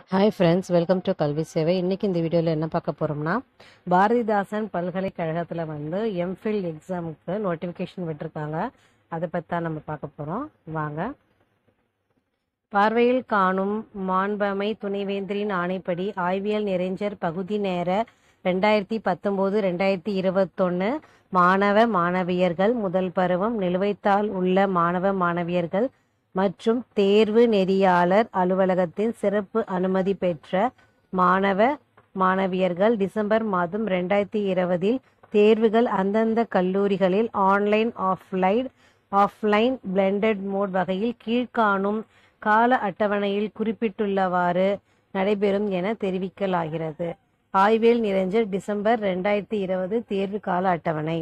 hi friends welcome to கல்வி சேவை இன்னைக்கு இந்த வீடியோவில் என்ன பார்க்க போகிறோம்னா பாரதிதாசன் பல்கலைக்கழகத்தில் வந்து எம்ஃபில் எக்ஸாமுக்கு நோட்டிஃபிகேஷன் விட்டிருக்காங்க அதை பற்றி தான் நம்ம பார்க்க போகிறோம் வாங்க பார்வையில் காணும் மாண்பமை துணைவேந்தரின் ஆணைப்படி ஆய்வியல் நிறைஞர் பகுதி நேர ரெண்டாயிரத்தி பத்தொம்போது ரெண்டாயிரத்தி இருபத்தொன்று மாணவ மாணவியர்கள் முதல் பருவம் நிலுவைத்தாள் உள்ள மாணவ மாணவியர்கள் மற்றும் தேர்வு நெறியாளர் அலுவலகத்தின் சிறப்பு அனுமதி பெற்ற மாணவ மாணவியர்கள் டிசம்பர் மாதம் ரெண்டாயிரத்தி இருபதில் தேர்வுகள் அந்தந்த கல்லூரிகளில் online offline offline blended mode வகையில் கீழ்காணும் கால அட்டவணையில் குறிப்பிட்டுள்ளவாறு நடைபெறும் என தெரிவிக்கலாகிறது ஆய்வியல் நிறைஞ்சர் டிசம்பர் ரெண்டாயிரத்தி இருபது தேர்வு கால அட்டவணை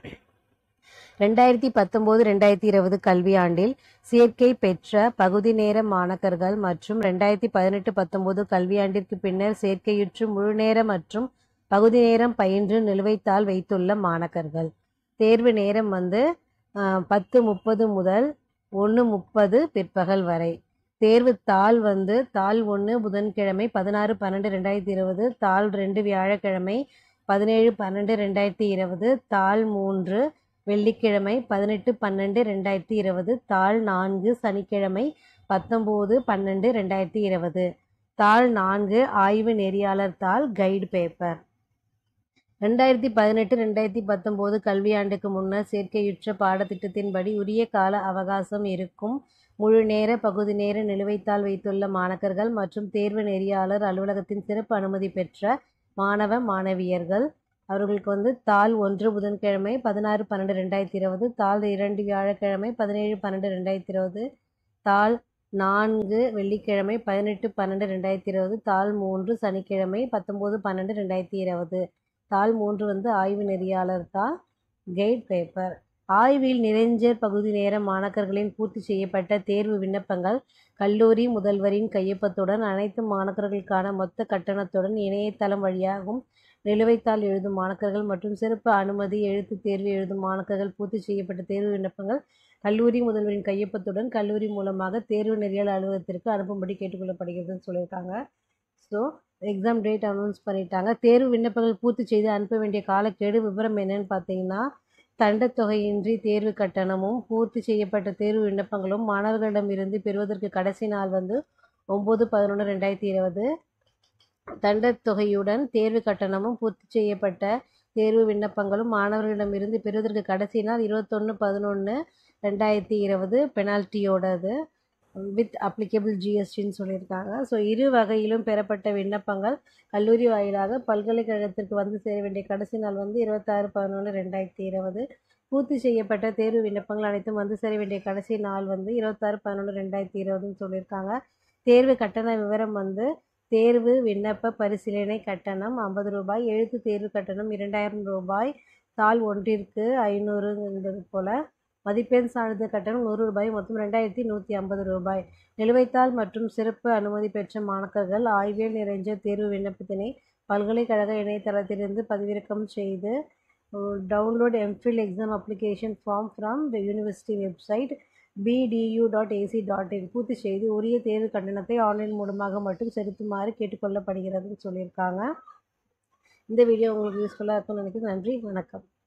ரெண்டாயிரத்தி பத்தொன்பது ரெண்டாயிரத்தி இருபது கல்வியாண்டில் சேர்க்கை பெற்ற பகுதி நேர மாணக்கர்கள் மற்றும் ரெண்டாயிரத்தி பதினெட்டு பத்தொன்பது கல்வியாண்டிற்கு பின்னர் சேர்க்கையுற்று முழுநேர மற்றும் பகுதி நேரம் பயின்று நிலுவைத்தாள் வைத்துள்ள மாணக்கர்கள் தேர்வு நேரம் வந்து ஆஹ், பத்து முப்பது முதல் ஒன்று முப்பது பிற்பகல் வரை தேர்வு தாள் வந்து தாள் ஒன்று புதன்கிழமை பதினாறு பன்னெண்டு ரெண்டாயிரத்தி இருபது தாள் ரெண்டு வியாழக்கிழமை பதினேழு பன்னெண்டு ரெண்டாயிரத்தி இருபது தாள் மூன்று வெள்ளிக்கிழமை பதினெட்டு பன்னெண்டு ரெண்டாயிரத்தி இருபது தாள் நான்கு சனிக்கிழமை பத்தொம்போது பன்னெண்டு ரெண்டாயிரத்தி இருபது தாள் நான்கு ஆய்வு நெறியாளர் தாள் கைடு பேப்பர் ரெண்டாயிரத்தி பதினெட்டு ரெண்டாயிரத்தி பத்தொம்போது கல்வியாண்டுக்கு முன்னர் சேர்க்கையுற்ற பாடத்திட்டத்தின்படி உரிய கால அவகாசம் இருக்கும் முழு நேர பகுதி நேர நிலுவைத்தாள் வைத்துள்ள மாணக்கர்கள் மற்றும் தேர்வு நெறியாளர் அலுவலகத்தின் சிறப்பு அனுமதி பெற்ற மாணவ மாணவியர்கள் அவர்களுக்கு வந்து தாள் ஒன்று புதன்கிழமை பதினாறு பன்னெண்டு ரெண்டாயிரத்தி இருபது தாள் இரண்டு வியாழக்கிழமை பதினேழு பன்னெண்டு ரெண்டாயிரத்தி இருபது தாள் நான்கு வெள்ளிக்கிழமை பதினெட்டு பன்னெண்டு ரெண்டாயிரத்தி இருபது தாள் மூன்று சனிக்கிழமை பத்தொம்போது பன்னெண்டு ரெண்டாயிரத்தி இருபது தாள் மூன்று வந்து ஆய்வு நெறியாளர் தாள் கைட் பேப்பர் ஆய்வில் நிறைஞ்சர் பகுதி நேர மாணக்கர்களின் பூர்த்தி செய்யப்பட்ட தேர்வு விண்ணப்பங்கள் கல்லூரி முதல்வரின் கையொப்பத்துடன் அனைத்து மாணக்கர்களுக்கான மொத்த கட்டணத்துடன் இணையதளம் வழியாகவும் நிலுவைத்தாள் எழுதும் மாணக்கர்கள் மற்றும் சிறப்பு அனுமதி எழுத்துத் தேர்வு எழுதும் மாணக்கர்கள் பூர்த்தி செய்யப்பட்ட தேர்வு விண்ணப்பங்கள் கல்லூரி முதல்வரின் கையொப்பத்துடன் கல்லூரி மூலமாக தேர்வு நெறியாளர் அலுவலகத்திற்கு அனுப்பும்படி கேட்டுக்கொள்ளப்படுகிறதுன்னு சொல்லியிருக்காங்க ஸோ எக்ஸாம் டேட் அனௌன்ஸ் பண்ணிட்டாங்க தேர்வு விண்ணப்பங்கள் பூர்த்தி செய்து அனுப்ப வேண்டிய காலக்கெடு விவரம் என்னன்னு பார்த்தீங்கன்னா தண்டத்தொகையின்றி தேர்வு கட்டணமும் பூர்த்தி செய்யப்பட்ட தேர்வு விண்ணப்பங்களும் மாணவர்களிடமிருந்து பெறுவதற்கு கடைசி நாள் வந்து ஒம்பது பதினொன்று ரெண்டாயிரத்தி இருபது தண்டத்தொகையுடன் தேர்வு கட்டணமும் பூர்த்தி செய்யப்பட்ட தேர்வு விண்ணப்பங்களும் மாணவர்களிடமிருந்து பெறுவதற்கு கடைசி நாள் இருபத்தொன்று பதினொன்று ரெண்டாயிரத்தி இருபது பெனால்ட்டியோடது வித் அப்ளிகபிள் ஜிஎஸ்டின்னு சொல்லியிருக்காங்க ஸோ இரு வகையிலும் பெறப்பட்ட விண்ணப்பங்கள் கல்லூரி வாயிலாக பல்கலைக்கழகத்திற்கு வந்து சேர வேண்டிய கடைசி நாள் வந்து இருபத்தாறு பதினொன்று ரெண்டாயிரத்தி இருபது பூர்த்தி செய்யப்பட்ட தேர்வு விண்ணப்பங்கள் அனைத்தும் வந்து சேர வேண்டிய கடைசி நாள் வந்து இருபத்தாறு பதினொன்று ரெண்டாயிரத்தி இருபதுன்னு சொல்லியிருக்காங்க தேர்வு கட்டண விவரம் வந்து தேர்வு விண்ணப்ப பரிசீலனை கட்டணம் ஐம்பது ரூபாய் எழுத்து தேர்வு கட்டணம் இரண்டாயிரம் ரூபாய் தாள் ஒன்றிற்கு ஐநூறுங்கிறது போல் மதிப்பெண் சான்றிதழ் கட்டணம் நூறு ரூபாய் மொத்தம் ரெண்டாயிரத்தி நூற்றி ஐம்பது ரூபாய் நிலுவைத்தாள் மற்றும் சிறப்பு அனுமதி பெற்ற மாணக்கர்கள் ஆய்வியல் நிறைஞ்ச தேர்வு விண்ணப்பத்தினை பல்கலைக்கழக இணையதளத்திலிருந்து பதிவிறக்கம் செய்து download MPhil exam application form from the university website BDU dot ac dot in பூர்த்தி செய்து உரிய தேர்வு கட்டணத்தை ஆன்லைன் மூலமாக மட்டும் செலுத்துமாறு கேட்டுக்கொள்ளப்படுகிறதுன்னு சொல்லியிருக்காங்க இந்த வீடியோ உங்களுக்கு யூஸ்ஃபுல்லாக இருக்கும்னு நினைக்கிறேன் நன்றி வணக்கம்